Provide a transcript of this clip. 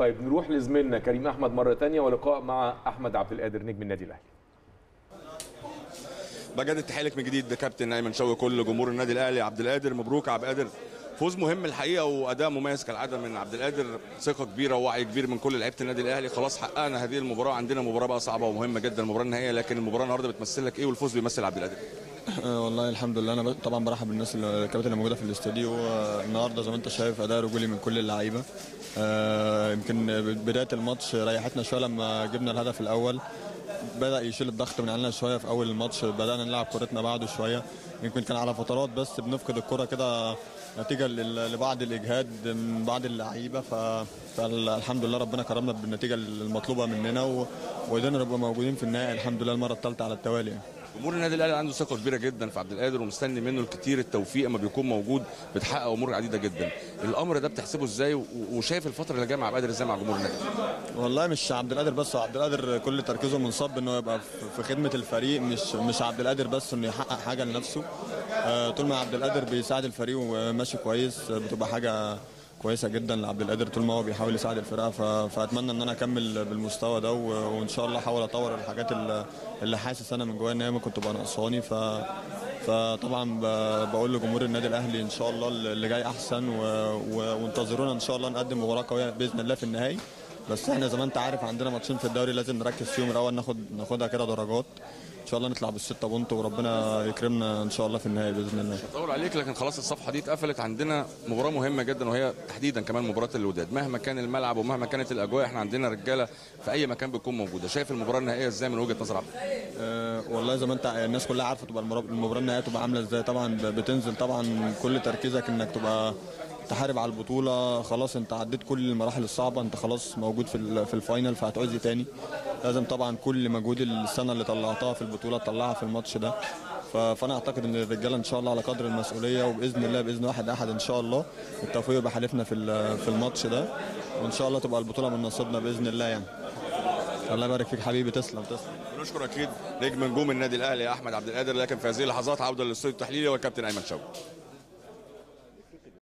طيب نروح لزميلنا كريم احمد مره ثانيه ولقاء مع احمد عبد القادر نجم النادي الاهلي بجدد تحية من جديد كابتن ايمن شوقي كل جمهور النادي الاهلي عبد القادر مبروك عبد القادر فوز مهم الحقيقه واداء مميز كالعاده من عبد القادر ثقه كبيره ووعي كبير من كل لعيبه النادي الاهلي خلاص حققنا هذه المباراه عندنا مباراه بقى صعبه ومهمه جدا المباراه النهائيه لكن المباراه النهارده بتمثل لك ايه والفوز بيمثل عبد القادر آه، والله الحمد لله انا ب- طبعا برحب بالناس اللي- الكباتن اللي موجوده في الاستوديو آه، النهارده زي ما انت شايف اداء رجولي من كل اللعيبه آه، يمكن بدايه الماتش ريحتنا شويه لما جبنا الهدف الاول بدا يشيل الضغط من علينا شويه في اول الماتش بدانا نلعب كورتنا بعده شويه يمكن كان على فترات بس بنفقد الكره كده نتيجه لل- لبعض الاجهاد من بعض اللعيبه ف... فالحمد لله ربنا كرمنا بالنتيجه المطلوبه مننا و... وقدرنا نبقى موجودين في النهائي الحمد لله المره الثالثه على التوالي يعني. جمهور النادي الاهلي عنده ثقه كبيره جدا في عبد القادر ومستني منه الكتير التوفيق اما بيكون موجود بتحقق امور عديده جدا الامر ده بتحسبه ازاي و- وشايف الفتره اللي جايه مع عبد القادر ازاي مع جمهور النادي والله مش عبد القادر بس هو عبد القادر كل تركيزه منصب انه يبقى في- في خدمه الفريق مش مش عبد القادر بس انه يحقق حاجه لنفسه آه، طول ما عبد القادر بيساعد الفريق وماشي كويس آه، بتبقى حاجه كويسه جدا لعبد القادر طول ما هو بيحاول يساعد الفرقه ف- فاتمنى ان انا اكمل بالمستوى ده و- وان شاء الله احاول اطور الحاجات اللي- اللي حاسس انا من جوايا ان هي ممكن تبقى ناقصاني ف فطبعا ب- بقول لجمهور النادي الاهلي ان شاء الله اللي جاي احسن و... و... وانتظرونا ان شاء الله نقدم مباراه قويه باذن الله في النهائي بس احنا زي ما انت عارف عندنا ماتشين في الدوري لازم نركز فيهم الاول ناخد ناخدها كده درجات ان شاء الله نطلع بالستة بونت وربنا يكرمنا ان شاء الله في النهائي باذن الله طول عليك لكن خلاص الصفحه دي اتقفلت عندنا مباراه مهمه جدا وهي تحديدا كمان مباراه الوداد مهما كان الملعب ومهما كانت الاجواء احنا عندنا رجاله في اي مكان بتكون موجوده شايف المباراه النهائيه ازاي من وجهه نظر عبد أه والله زي ما انت الناس كلها عارفه تبقى المباراه المباراة النهائيه تبقى عامله ازاي طبعا ب- بتنزل طبعا كل تركيزك انك تبقى تحارب على البطوله خلاص انت عديت كل المراحل الصعبه انت خلاص موجود في ال- في الفاينل فهتعوز إيه تاني لازم طبعا كل مجهود السنه اللي طلعتها في البطوله تطلعها في الماتش ده ف- فانا اعتقد ان الرجاله ان شاء الله على قدر المسؤوليه وباذن الله باذن واحد احد ان شاء الله التوفيق يبقى حالفنا في ال- في الماتش ده وان شاء الله تبقى البطوله من نصيبنا باذن الله يعني الله يبارك فيك حبيبي تسلم تسلم نشكر اكيد نجم نجوم النادي الاهلي احمد عبد القادر لكن في هذه اللحظات عوده للاستوديو التحليلي والكابتن ايمن شوقي